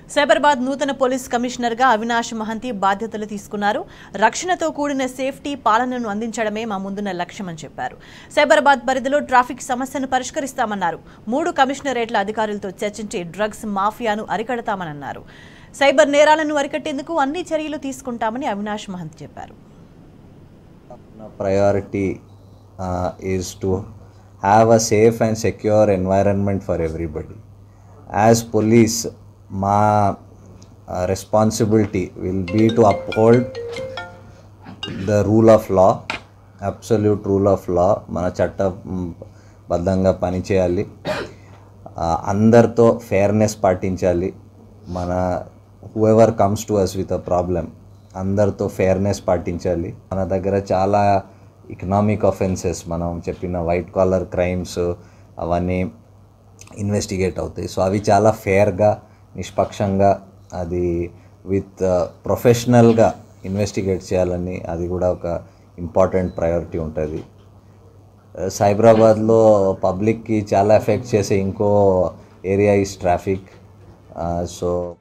సైబరాబాద్ నూతన పోలీస్ కమిషనర్గా అవినాష్ మహంతి బాధ్యతలు తీసుకున్నారు రక్షణతో కూడిన సేఫ్టీ పాలనను అందించడమే మా ముందున్న లక్ష్యమని చెప్పారు సైబరాబాద్ పరిధిలో ట్రాఫిక్ సమస్యను పరిష్కరిస్తామన్నారు మూడు కమిషనరేట్ల అధికారులతో చర్చించి డ్రగ్స్ మాఫియాను అరికడతామన్నారు సైబర్ నేరాలను అరికట్టేందుకు అన్ని చర్యలు తీసుకుంటామని అవినాష్ మహంతి చెప్పారు priority uh, is to have a safe and secure environment for everybody. As police, my uh, responsibility will be to uphold the rule of law, absolute rule of law. మన చట్ట మ్, బద్ధంగా పనిచేయాలి ఆ, అందరితో ఫేర్నెస్ పాటించాలి మన whoever comes to us with a problem అందరితో fairness పాటించాలి మన దగ్గర చాలా ఎకనామిక్ అఫెన్సెస్ మనం చెప్పిన వైట్ కాలర్ క్రైమ్స్ అవన్నీ ఇన్వెస్టిగేట్ అవుతాయి సో అవి చాలా ఫేర్గా నిష్పక్షంగా అది విత్ ప్రొఫెషనల్గా ఇన్వెస్టిగేట్ చేయాలని అది కూడా ఒక ఇంపార్టెంట్ ప్రయారిటీ ఉంటుంది సైబరాబాద్లో పబ్లిక్కి చాలా ఎఫెక్ట్ చేసే ఇంకో ఏరియా ఈస్ ట్రాఫిక్ సో